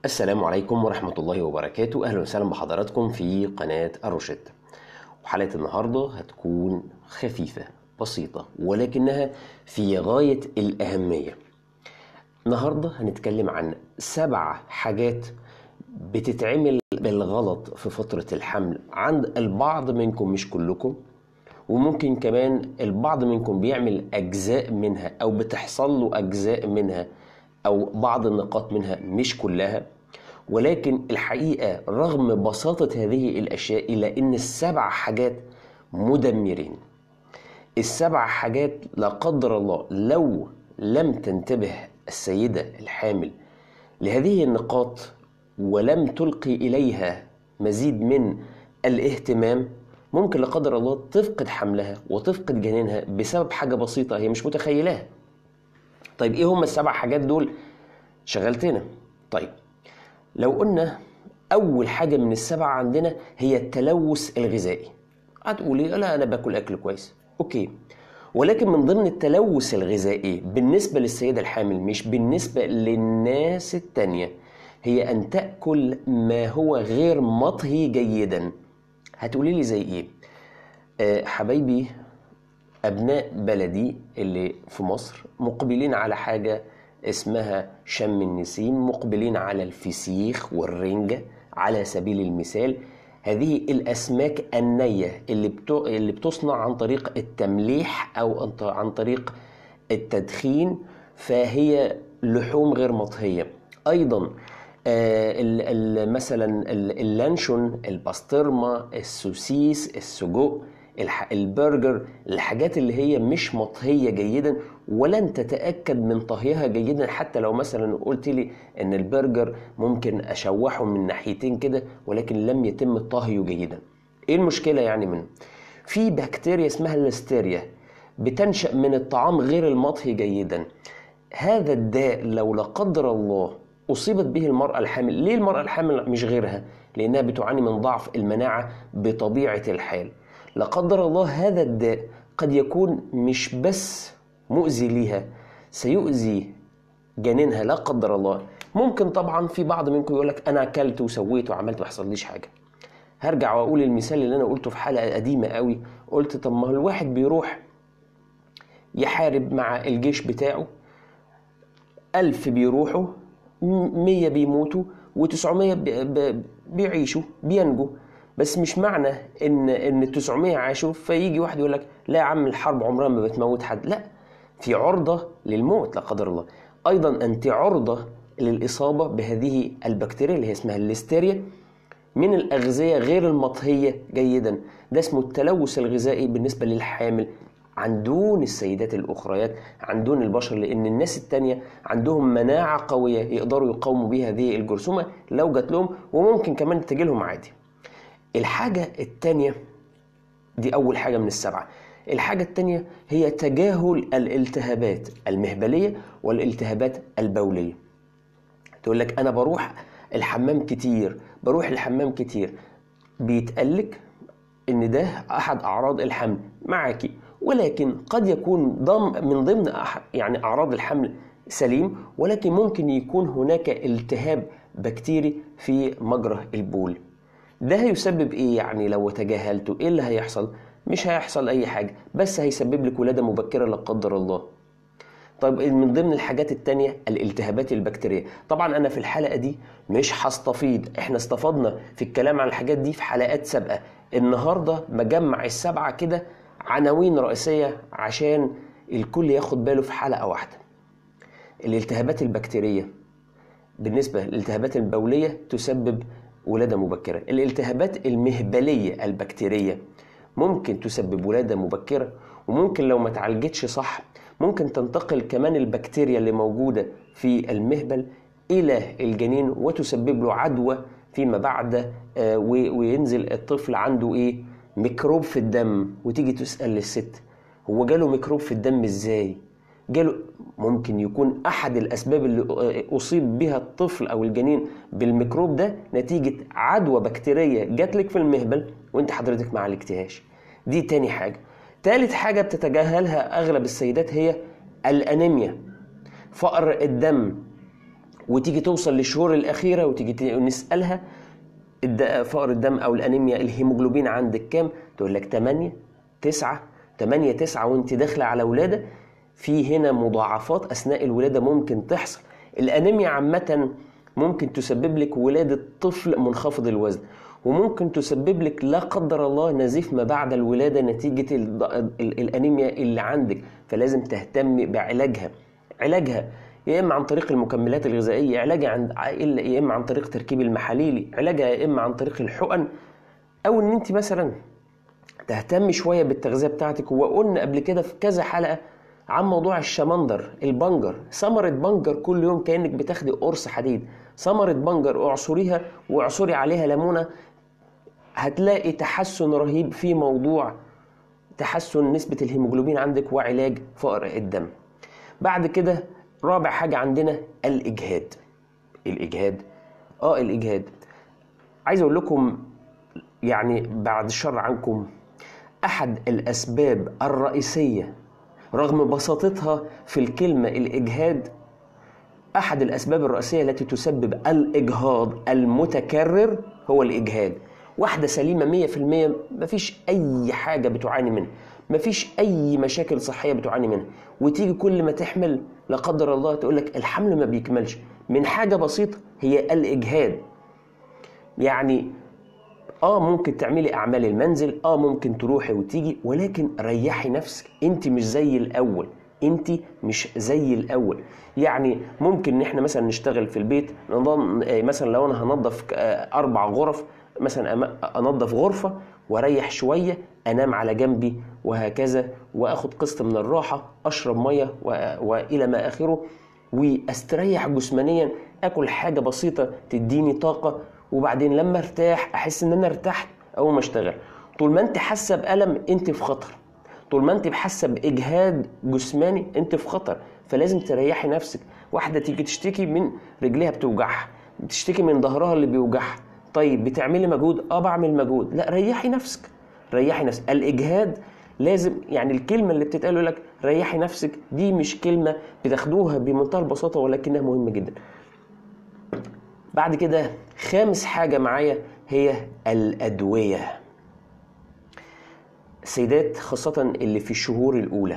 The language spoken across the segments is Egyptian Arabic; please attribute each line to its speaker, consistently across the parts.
Speaker 1: السلام عليكم ورحمة الله وبركاته أهلا وسهلا بحضراتكم في قناة الروشيت وحلقة النهاردة هتكون خفيفة بسيطة ولكنها في غاية الأهمية النهاردة هنتكلم عن سبع حاجات بتتعمل بالغلط في فترة الحمل عند البعض منكم مش كلكم وممكن كمان البعض منكم بيعمل أجزاء منها أو بتحصل له أجزاء منها أو بعض النقاط منها مش كلها ولكن الحقيقة رغم بساطة هذه الأشياء إلا أن السبع حاجات مدمرين السبع حاجات لا قدر الله لو لم تنتبه السيدة الحامل لهذه النقاط ولم تلقي إليها مزيد من الاهتمام ممكن لا قدر الله تفقد حملها وتفقد جنينها بسبب حاجة بسيطة هي مش متخيلاها طيب ايه هم السبع حاجات دول شغلتنا طيب لو قلنا اول حاجه من السبعه عندنا هي التلوث الغذائي هتقولي لا انا باكل اكل كويس اوكي ولكن من ضمن التلوث الغذائي بالنسبه للسيده الحامل مش بالنسبه للناس التانيه هي ان تاكل ما هو غير مطهي جيدا هتقولي لي زي ايه أه حبايبي أبناء بلدي اللي في مصر مقبلين على حاجة اسمها شم النسيم مقبلين على الفسيخ والرنجة على سبيل المثال هذه الأسماك النية اللي, بتو... اللي بتصنع عن طريق التمليح أو عن طريق التدخين فهي لحوم غير مطهية أيضا آه ال... ال... مثلا اللانشون الباسترما السوسيس السجق البرجر الحاجات اللي هي مش مطهيه جيدا ولن تتاكد من طهيها جيدا حتى لو مثلا قلت لي ان البرجر ممكن اشوحه من ناحيتين كده ولكن لم يتم طهيه جيدا ايه المشكله يعني منه في بكتيريا اسمها الليستيريا بتنشا من الطعام غير المطهي جيدا هذا الداء لو لا قدر الله اصيبت به المراه الحامل ليه المراه الحامل مش غيرها لانها بتعاني من ضعف المناعه بطبيعه الحال لا قدر الله هذا الداء قد يكون مش بس مؤذي ليها سيؤذي جنينها لا قدر الله ممكن طبعا في بعض منكم يقول لك انا اكلت وسويت وعملت ما حصليش حاجه هرجع واقول المثال اللي انا قلته في حلقه قديمه قوي قلت طب ما الواحد بيروح يحارب مع الجيش بتاعه ألف بيروحوا مية بيموتوا وتسعمية بيعيشوا بينجوا بس مش معنى ان ان ال 900 عاشوا فيجي واحد يقول لك لا يا عم الحرب عمرها ما بتموت حد لا في عرضه للموت لا قدر الله ايضا انت عرضه للاصابه بهذه البكتيريا اللي هي اسمها الليستيريا من الاغذيه غير المطهيه جيدا ده اسمه التلوث الغذائي بالنسبه للحامل عن دون السيدات الاخريات عن دون البشر لان الناس التانية عندهم مناعه قويه يقدروا يقاوموا بها هذه الجرثومه لو جات لهم وممكن كمان تجي لهم عادي الحاجة التانية دي أول حاجة من السبعة الحاجة التانية هي تجاهل الالتهابات المهبلية والالتهابات البولية تقول لك أنا بروح الحمام كتير بروح الحمام كتير بيتقلك إن ده أحد أعراض الحمل معاكي ولكن قد يكون ضم من ضمن يعني أعراض الحمل سليم ولكن ممكن يكون هناك التهاب بكتيري في مجرى البول ده هيسبب ايه يعني لو تجاهلته ايه اللي هيحصل مش هيحصل اي حاجه بس هيسبب لك ولاده مبكره لا قدر الله طيب من ضمن الحاجات التانية الالتهابات البكتيرية طبعا انا في الحلقة دي مش هستفيض احنا استفدنا في الكلام عن الحاجات دي في حلقات سابقة النهاردة بجمع السبعة كده عناوين رئيسية عشان الكل ياخد باله في حلقة واحدة الالتهابات البكتيرية بالنسبة للالتهابات البولية تسبب ولادة مبكرة الالتهابات المهبلية البكتيرية ممكن تسبب ولادة مبكرة وممكن لو ما تعالجتش صح ممكن تنتقل كمان البكتيريا اللي موجودة في المهبل إلى الجنين وتسبب له عدوى فيما بعد آه وينزل الطفل عنده إيه ميكروب في الدم وتيجي تسأل للست هو جاله ميكروب في الدم إزاي جاله ممكن يكون احد الاسباب اللي اصيب بها الطفل او الجنين بالميكروب ده نتيجه عدوى بكتيريه جات لك في المهبل وانت حضرتك ما عالجتهاش دي تاني حاجه تالت حاجه بتتجاهلها اغلب السيدات هي الانيميا فقر الدم وتيجي توصل للشهور الاخيره وتيجي نسالها فقر الدم او الانيميا الهيموجلوبين عندك كام تقول لك 8 9 8 9 وانت داخله على ولاده في هنا مضاعفات اثناء الولاده ممكن تحصل الانيميا عامه ممكن تسبب لك ولاده طفل منخفض الوزن وممكن تسبب لك لا قدر الله نزيف ما بعد الولاده نتيجه الانيميا اللي عندك فلازم تهتم بعلاجها علاجها يا اما عن طريق المكملات الغذائيه علاجها عند يا اما عن طريق تركيب المحاليل علاجها يا اما عن طريق الحقن او ان انت مثلا تهتم شويه بالتغذيه بتاعتك وقلنا قبل كده في كذا حلقه عن موضوع الشمندر البنجر ثمرة بنجر كل يوم كأنك بتاخدي قرص حديد ثمرة بنجر اعصريها واعصري عليها ليمونة هتلاقي تحسن رهيب في موضوع تحسن نسبة الهيموجلوبين عندك وعلاج فقر الدم بعد كده رابع حاجة عندنا الإجهاد الإجهاد اه الإجهاد عايز أقول لكم يعني بعد الشر عنكم أحد الأسباب الرئيسية رغم بساطتها في الكلمة الإجهاد أحد الأسباب الرئيسية التي تسبب الإجهاض المتكرر هو الإجهاد واحدة سليمة مية في المية مفيش أي حاجة بتعاني منها مفيش أي مشاكل صحية بتعاني منها وتيجي كل ما تحمل لا قدر الله تقول لك الحمل ما بيكملش من حاجة بسيطة هي الإجهاد يعني اه ممكن تعملي اعمال المنزل اه ممكن تروحي وتيجي ولكن ريحي نفسك انت مش زي الاول انت مش زي الاول يعني ممكن ان احنا مثلا نشتغل في البيت مثلا لو انا هنظف اربع غرف مثلا انظف غرفه واريح شويه انام على جنبي وهكذا واخد قسط من الراحه اشرب ميه والى ما اخره واستريح جسمانيا اكل حاجه بسيطه تديني طاقه وبعدين لما ارتاح احس ان انا ارتحت اول ما اشتغل طول ما انت حاسه بالم انت في خطر طول ما انت حاسه باجهاد جسماني انت في خطر فلازم تريحي نفسك واحده تيجي تشتكي من رجليها بتوجعها بتشتكي من ظهرها اللي بيوجعها طيب بتعملي مجهود اه بعمل مجهود لا ريحي نفسك ريحي نفسك الاجهاد لازم يعني الكلمة اللي بتتقال لك ريحي نفسك دي مش كلمة بتاخدوها بمنتهى البساطة ولكنها مهمة جدا بعد كده خامس حاجة معايا هي الأدوية السيدات خاصة اللي في الشهور الأولى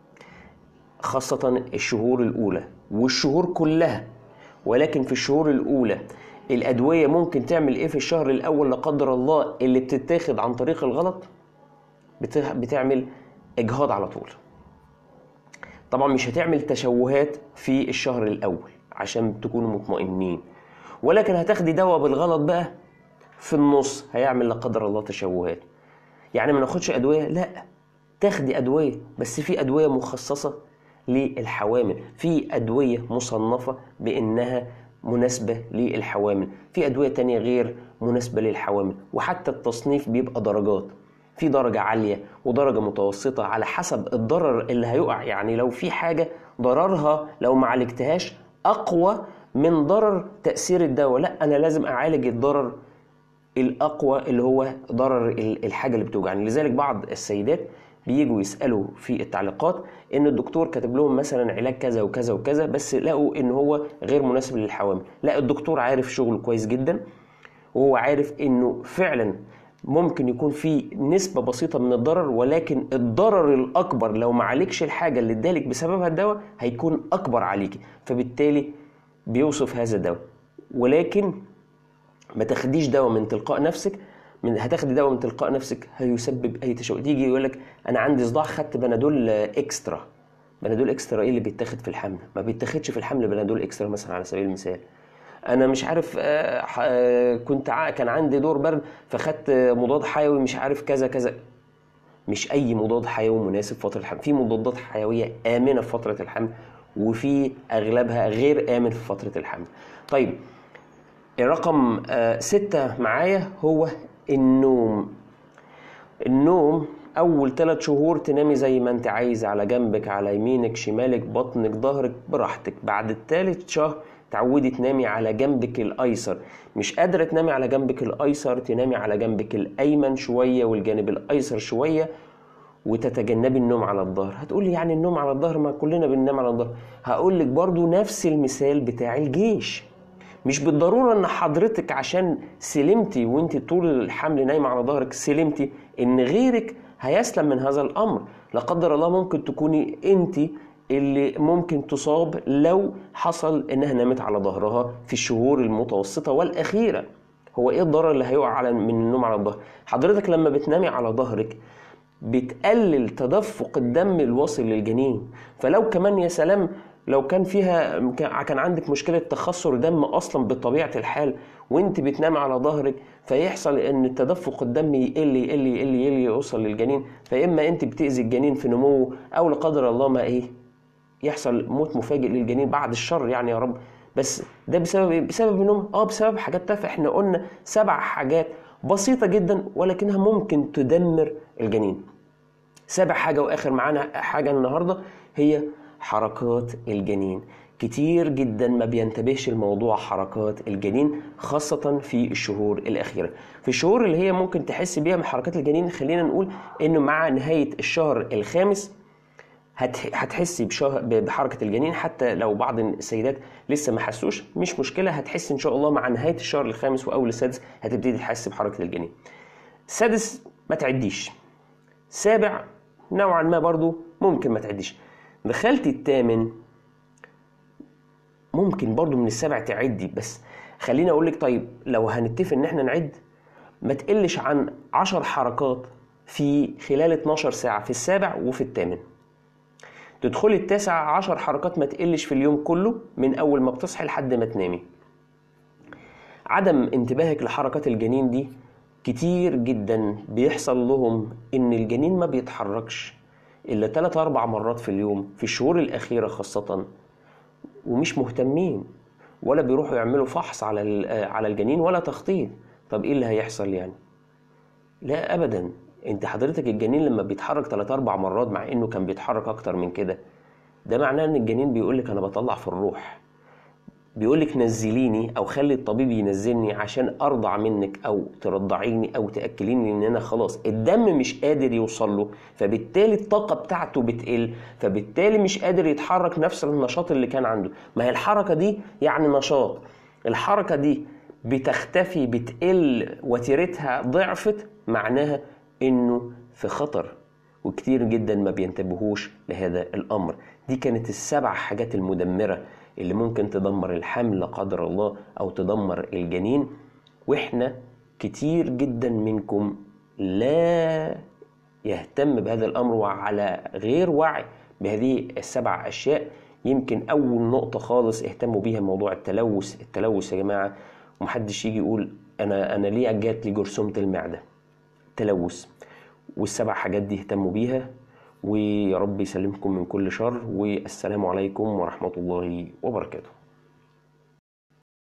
Speaker 1: خاصة الشهور الأولى والشهور كلها ولكن في الشهور الأولى الأدوية ممكن تعمل إيه في الشهر الأول لا قدر الله اللي بتتاخد عن طريق الغلط بتعمل إجهاض على طول طبعا مش هتعمل تشوهات في الشهر الأول عشان تكونوا مطمئنين ولكن هتاخدي دواء بالغلط بقى في النص هيعمل لا قدر الله تشوهات يعني ما ناخدش ادويه لا تاخدي ادويه بس في ادويه مخصصه للحوامل في ادويه مصنفه بانها مناسبة للحوامل في أدوية تانية غير مناسبة للحوامل وحتى التصنيف بيبقى درجات في درجة عالية ودرجة متوسطة على حسب الضرر اللي هيقع يعني لو في حاجة ضررها لو ما عالجتهاش أقوى من ضرر تأثير الدواء لا أنا لازم أعالج الضرر الأقوى اللي هو ضرر الحاجة اللي بتوجعني لذلك بعض السيدات بيجوا يسألوا في التعليقات إن الدكتور كاتب لهم مثلا علاج كذا وكذا وكذا بس لقوا إن هو غير مناسب للحوامل لا الدكتور عارف شغله كويس جدا وهو عارف إنه فعلا ممكن يكون في نسبة بسيطة من الضرر ولكن الضرر الأكبر لو ما عالجش الحاجة اللي ادالك بسببها الدواء هيكون أكبر عليكي فبالتالي بيوصف هذا الدواء ولكن ما تاخديش دواء من تلقاء نفسك من هتاخدي دواء من تلقاء نفسك هيسبب اي تشوه تيجي يقول لك انا عندي صداع خدت بنادول اكسترا بنادول اكسترا ايه اللي بيتاخد في الحمل ما بيتاخدش في الحمل بنادول اكسترا مثلا على سبيل المثال انا مش عارف آه، آه، كنت كان عندي دور برد فخدت مضاد حيوي مش عارف كذا كذا مش اي مضاد حيوي مناسب في فتره الحمل في مضادات حيويه امنه في فتره الحمل وفي اغلبها غير امن في فتره الحمل طيب الرقم آه، ستة معايا هو النوم النوم اول ثلاث شهور تنامي زي ما انت عايزه على جنبك على يمينك شمالك بطنك ظهرك براحتك بعد الثالث شهر تعودي تنامي على جنبك الايسر مش قادره تنامي على جنبك الايسر تنامي على جنبك الايمن شويه والجانب الايسر شويه وتتجنبي النوم على الظهر هتقول لي يعني النوم على الظهر ما كلنا بننام على الظهر هقول لك برضو نفس المثال بتاع الجيش مش بالضرورة ان حضرتك عشان سلمتي وانت طول الحمل نايمة على ظهرك سلمتي ان غيرك هيسلم من هذا الامر لا قدر الله ممكن تكوني انت اللي ممكن تصاب لو حصل انها نامت على ظهرها في الشهور المتوسطة والاخيرة هو ايه الضرر اللي هيقع على من النوم على الظهر حضرتك لما بتنامي على ظهرك بتقلل تدفق الدم الواصل للجنين فلو كمان يا سلام لو كان فيها كان عندك مشكلة تخثر دم أصلا بطبيعة الحال وانت بتنام على ظهرك فيحصل ان تدفق الدم يقل يقل يقل يقل يوصل للجنين فإما انت بتأذي الجنين في نموه أو لا قدر الله ما ايه يحصل موت مفاجئ للجنين بعد الشر يعني يا رب بس ده بسبب ايه؟ بسبب النوم اه بسبب حاجات تافهة احنا قلنا سبع حاجات بسيطة جدا ولكنها ممكن تدمر الجنين سابع حاجة وآخر معانا حاجة النهاردة هي حركات الجنين كتير جدا ما بينتبهش الموضوع حركات الجنين خاصة في الشهور الأخيرة في الشهور اللي هي ممكن تحس بيها من حركات الجنين خلينا نقول إنه مع نهاية الشهر الخامس هتحسي بحركة الجنين حتى لو بعض السيدات لسه ما حسوش مش مشكلة هتحس إن شاء الله مع نهاية الشهر الخامس وأول السادس هتبتدي تحس بحركة الجنين سادس ما تعديش سابع نوعا ما برضو ممكن ما تعديش دخلت الثامن ممكن برضو من السبع تعدي بس خليني اقول لك طيب لو هنتفق ان احنا نعد ما تقلش عن عشر حركات في خلال 12 ساعة في السابع وفي الثامن تدخلي التاسع عشر حركات ما تقلش في اليوم كله من أول ما بتصحي لحد ما تنامي عدم انتباهك لحركات الجنين دي كتير جدا بيحصل لهم ان الجنين ما بيتحركش الا 3 4 مرات في اليوم في الشهور الاخيره خاصه ومش مهتمين ولا بيروحوا يعملوا فحص على على الجنين ولا تخطيط طب ايه اللي هيحصل يعني لا ابدا انت حضرتك الجنين لما بيتحرك 3 4 مرات مع انه كان بيتحرك اكتر من كده ده معناه ان الجنين بيقول لك انا بطلع في الروح بيقول لك نزليني او خلي الطبيب ينزلني عشان ارضع منك او ترضعيني او تاكليني ان انا خلاص الدم مش قادر يوصل له فبالتالي الطاقه بتاعته بتقل فبالتالي مش قادر يتحرك نفس النشاط اللي كان عنده ما هي الحركه دي يعني نشاط الحركه دي بتختفي بتقل وتيرتها ضعفت معناها انه في خطر وكتير جدا ما بينتبهوش لهذا الامر دي كانت السبع حاجات المدمره اللي ممكن تدمر الحمل لا قدر الله او تدمر الجنين واحنا كتير جدا منكم لا يهتم بهذا الامر وعلى غير وعي بهذه السبع اشياء يمكن اول نقطه خالص اهتموا بيها موضوع التلوث التلوث يا جماعه ومحدش يجي يقول انا انا ليه جات لي جرثومه المعده تلوث والسبع حاجات دي اهتموا بيها ويا رب يسلمكم من كل شر والسلام عليكم ورحمة الله وبركاته